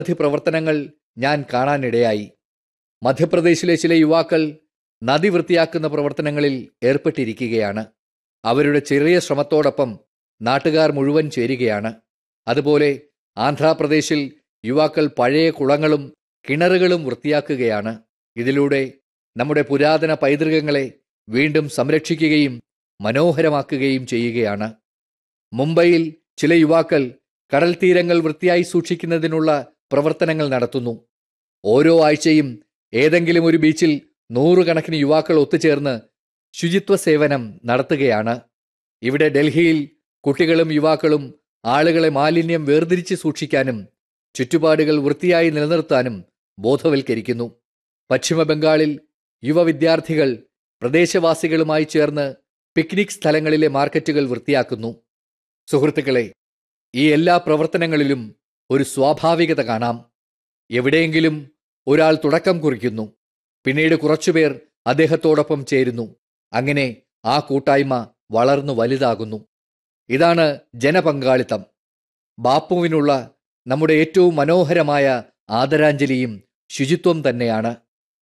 നിരവധി പ്രവർത്തനങ്ങൾ ഞാൻ കാണാനിടയായി മധ്യപ്രദേശിലെ ചില യുവാക്കൾ നദി വൃത്തിയാക്കുന്ന പ്രവർത്തനങ്ങളിൽ ഏർപ്പെട്ടിരിക്കുകയാണ് അവരുടെ ചെറിയ ശ്രമത്തോടൊപ്പം നാട്ടുകാർ മുഴുവൻ ചേരുകയാണ് അതുപോലെ ആന്ധ്രാപ്രദേശിൽ യുവാക്കൾ പഴയ കുളങ്ങളും കിണറുകളും വൃത്തിയാക്കുകയാണ് ഇതിലൂടെ നമ്മുടെ പുരാതന പൈതൃകങ്ങളെ വീണ്ടും സംരക്ഷിക്കുകയും മനോഹരമാക്കുകയും ചെയ്യുകയാണ് മുംബൈയിൽ ചില യുവാക്കൾ കടൽ തീരങ്ങൾ വൃത്തിയായി സൂക്ഷിക്കുന്നതിനുള്ള പ്രവർത്തനങ്ങൾ നടത്തുന്നു ഓരോ ആഴ്ചയും ഏതെങ്കിലും ഒരു ബീച്ചിൽ നൂറുകണക്കിന് യുവാക്കൾ ഒത്തുചേർന്ന് ശുചിത്വ സേവനം നടത്തുകയാണ് ഇവിടെ ഡൽഹിയിൽ കുട്ടികളും യുവാക്കളും ആളുകളെ മാലിന്യം വേർതിരിച്ച് സൂക്ഷിക്കാനും ചുറ്റുപാടുകൾ വൃത്തിയായി നിലനിർത്താനും ബോധവൽക്കരിക്കുന്നു പശ്ചിമ ബംഗാളിൽ യുവ വിദ്യാർത്ഥികൾ പ്രദേശവാസികളുമായി ചേർന്ന് പിക്നിക് സ്ഥലങ്ങളിലെ മാർക്കറ്റുകൾ വൃത്തിയാക്കുന്നു സുഹൃത്തുക്കളെ ഈ എല്ലാ പ്രവർത്തനങ്ങളിലും ഒരു സ്വാഭാവികത കാണാം എവിടെയെങ്കിലും ഒരാൾ തുടക്കം കുറിക്കുന്നു പിന്നീട് കുറച്ചുപേർ അദ്ദേഹത്തോടൊപ്പം ചേരുന്നു അങ്ങനെ ആ കൂട്ടായ്മ വളർന്നു വലുതാകുന്നു ഇതാണ് ജനപങ്കാളിത്തം ബാപ്പുവിനുള്ള നമ്മുടെ ഏറ്റവും മനോഹരമായ ആദരാഞ്ജലിയും ശുചിത്വം തന്നെയാണ്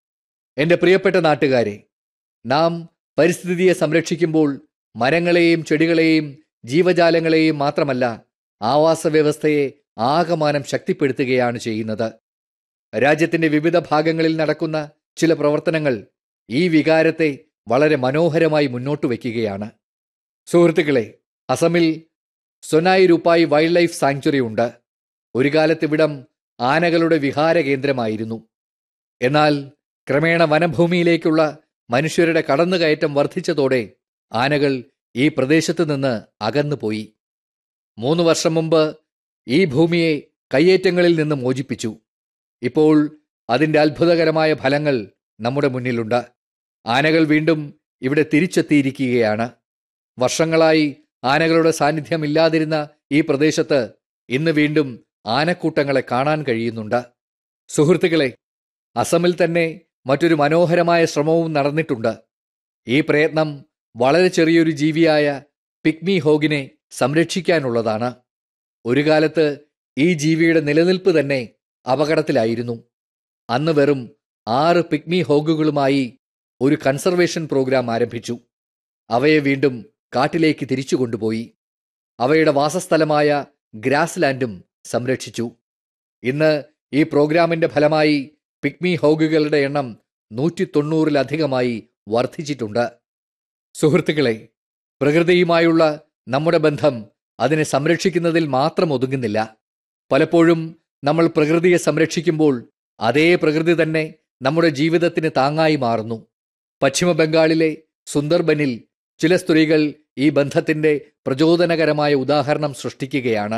എൻ്റെ പ്രിയപ്പെട്ട നാട്ടുകാരെ നാം പരിസ്ഥിതിയെ സംരക്ഷിക്കുമ്പോൾ മരങ്ങളെയും ചെടികളെയും ജീവജാലങ്ങളെയും മാത്രമല്ല ആവാസ വ്യവസ്ഥയെ ആകമാനം ശക്തിപ്പെടുത്തുകയാണ് ചെയ്യുന്നത് രാജ്യത്തിന്റെ വിവിധ ഭാഗങ്ങളിൽ നടക്കുന്ന ചില പ്രവർത്തനങ്ങൾ ഈ വികാരത്തെ വളരെ മനോഹരമായി മുന്നോട്ട് വയ്ക്കുകയാണ് സുഹൃത്തുക്കളെ അസമിൽ Sonai Rupai wildlife sanctuary ഉണ്ട് ഒരു കാലത്ത് ഇവിടം ആനകളുടെ വിഹാര കേന്ദ്രമായിരുന്നു എന്നാൽ ക്രമേണ വനഭൂമിയിലേക്കുള്ള മനുഷ്യരുടെ കടന്നുകയറ്റം വർദ്ധിച്ചതോടെ ആനകൾ ഈ പ്രദേശത്ത് നിന്ന് അകന്നുപോയി മൂന്ന് വർഷം മുമ്പ് ഈ ഭൂമിയെ കയ്യേറ്റങ്ങളിൽ നിന്ന് മോചിപ്പിച്ചു ഇപ്പോൾ അതിൻ്റെ അത്ഭുതകരമായ ഫലങ്ങൾ നമ്മുടെ മുന്നിലുണ്ട് ആനകൾ വീണ്ടും ഇവിടെ തിരിച്ചെത്തിയിരിക്കുകയാണ് വർഷങ്ങളായി ആനകളുടെ സാന്നിധ്യം ഇല്ലാതിരുന്ന ഈ പ്രദേശത്ത് ഇന്ന് വീണ്ടും ആനക്കൂട്ടങ്ങളെ കാണാൻ കഴിയുന്നുണ്ട് സുഹൃത്തുക്കളെ അസമിൽ തന്നെ മറ്റൊരു മനോഹരമായ ശ്രമവും നടന്നിട്ടുണ്ട് ഈ പ്രയത്നം വളരെ ചെറിയൊരു ജീവിയായ പിഗ്മി ഹോഗിനെ സംരക്ഷിക്കാനുള്ളതാണ് ഒരു കാലത്ത് ഈ ജീവിയുടെ നിലനിൽപ്പ് തന്നെ അപകടത്തിലായിരുന്നു അന്ന് വെറും ആറ് പിഗ്മി ഹോഗുകളുമായി ഒരു കൺസർവേഷൻ പ്രോഗ്രാം ആരംഭിച്ചു അവയെ വീണ്ടും കാട്ടിലേക്ക് തിരിച്ചു കൊണ്ടുപോയി അവയുടെ വാസസ്ഥലമായ ഗ്രാസ് ലാൻഡും സംരക്ഷിച്ചു ഇന്ന് ഈ പ്രോഗ്രാമിന്റെ ഫലമായി പിഗ്മി ഹോഗുകളുടെ എണ്ണം നൂറ്റി തൊണ്ണൂറിലധികമായി വർദ്ധിച്ചിട്ടുണ്ട് സുഹൃത്തുക്കളെ പ്രകൃതിയുമായുള്ള നമ്മുടെ ബന്ധം അതിനെ സംരക്ഷിക്കുന്നതിൽ മാത്രം ഒതുങ്ങുന്നില്ല പലപ്പോഴും നമ്മൾ പ്രകൃതിയെ സംരക്ഷിക്കുമ്പോൾ അതേ പ്രകൃതി തന്നെ നമ്മുടെ ജീവിതത്തിന് താങ്ങായി മാറുന്നു പശ്ചിമ ബംഗാളിലെ സുന്ദർബനിൽ ചില സ്ത്രീകൾ ഈ ബന്ധത്തിന്റെ പ്രചോദനകരമായ ഉദാഹരണം സൃഷ്ടിക്കുകയാണ്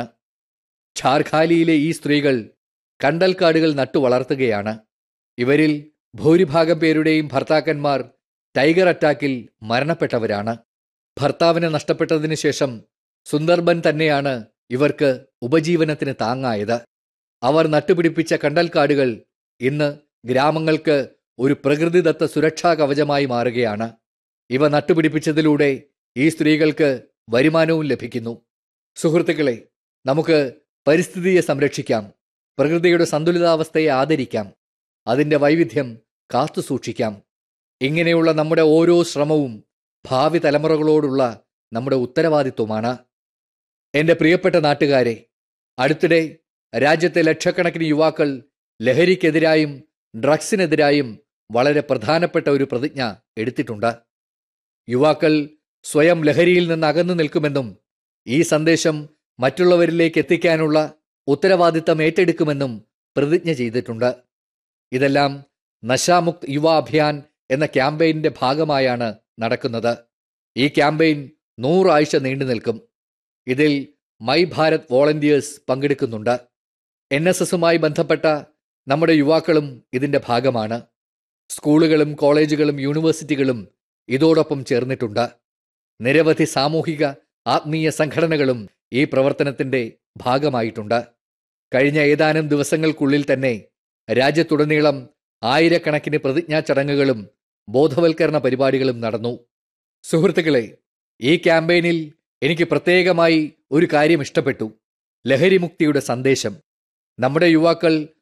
ഝാർഖാലിയിലെ ഈ സ്ത്രീകൾ കണ്ടൽക്കാടുകൾ നട്ടു വളർത്തുകയാണ് ഇവരിൽ ഭൂരിഭാഗം പേരുടെയും ഭർത്താക്കന്മാർ ടൈഗർ അറ്റാക്കിൽ മരണപ്പെട്ടവരാണ് ഭർത്താവിനെ നഷ്ടപ്പെട്ടതിന് ശേഷം സുന്ദർബൻ തന്നെയാണ് ഇവർക്ക് ഉപജീവനത്തിന് താങ്ങായത് അവർ നട്ടുപിടിപ്പിച്ച കണ്ടൽക്കാടുകൾ ഇന്ന് ഗ്രാമങ്ങൾക്ക് ഒരു പ്രകൃതിദത്ത സുരക്ഷാ കവചമായി മാറുകയാണ് ഇവ നട്ടുപിടിപ്പിച്ചതിലൂടെ ഈ സ്ത്രീകൾക്ക് വരുമാനവും ലഭിക്കുന്നു സുഹൃത്തുക്കളെ നമുക്ക് പരിസ്ഥിതിയെ സംരക്ഷിക്കാം പ്രകൃതിയുടെ സന്തുലിതാവസ്ഥയെ ആദരിക്കാം അതിൻ്റെ വൈവിധ്യം കാത്തുസൂക്ഷിക്കാം ഇങ്ങനെയുള്ള നമ്മുടെ ഓരോ ശ്രമവും ഭാവി തലമുറകളോടുള്ള നമ്മുടെ ഉത്തരവാദിത്വമാണ് എൻ്റെ പ്രിയപ്പെട്ട നാട്ടുകാരെ അടുത്തിടെ രാജ്യത്തെ ലക്ഷക്കണക്കിന് യുവാക്കൾ ലഹരിക്കെതിരായും ഡ്രഗ്സിനെതിരായും വളരെ പ്രധാനപ്പെട്ട ഒരു പ്രതിജ്ഞ എടുത്തിട്ടുണ്ട് യുവാക്കൾ സ്വയം ലഹരിയിൽ നിന്ന് അകന്നു നിൽക്കുമെന്നും ഈ സന്ദേശം മറ്റുള്ളവരിലേക്ക് എത്തിക്കാനുള്ള ഉത്തരവാദിത്തം ഏറ്റെടുക്കുമെന്നും പ്രതിജ്ഞ ചെയ്തിട്ടുണ്ട് ഇതെല്ലാം നശാമുക്ത് യുവ അഭിയാൻ എന്ന ക്യാമ്പയിന്റെ ഭാഗമായാണ് നടക്കുന്നത് ഈ ക്യാമ്പയിൻ നൂറാഴ്ച നീണ്ടു നിൽക്കും ഇതിൽ മൈ ഭാരത് വോളണ്ടിയേഴ്സ് പങ്കെടുക്കുന്നുണ്ട് എൻ എസ് എസുമായി ബന്ധപ്പെട്ട നമ്മുടെ യുവാക്കളും ഇതിന്റെ ഭാഗമാണ് സ്കൂളുകളും കോളേജുകളും യൂണിവേഴ്സിറ്റികളും ഇതോടൊപ്പം ചേർന്നിട്ടുണ്ട് നിരവധി സാമൂഹിക ആത്മീയ സംഘടനകളും ഈ പ്രവർത്തനത്തിന്റെ ഭാഗമായിട്ടുണ്ട് കഴിഞ്ഞ ഏതാനും ദിവസങ്ങൾക്കുള്ളിൽ തന്നെ രാജ്യത്തുടനീളം ആയിരക്കണക്കിന് പ്രതിജ്ഞാ ചടങ്ങുകളും ബോധവൽക്കരണ പരിപാടികളും നടന്നു സുഹൃത്തുക്കളെ ഈ ക്യാമ്പയിനിൽ എനിക്ക് പ്രത്യേകമായി ഒരു കാര്യം ഇഷ്ടപ്പെട്ടു ലഹരിമുക്തിയുടെ സന്ദേശം നമ്മുടെ യുവാക്കൾ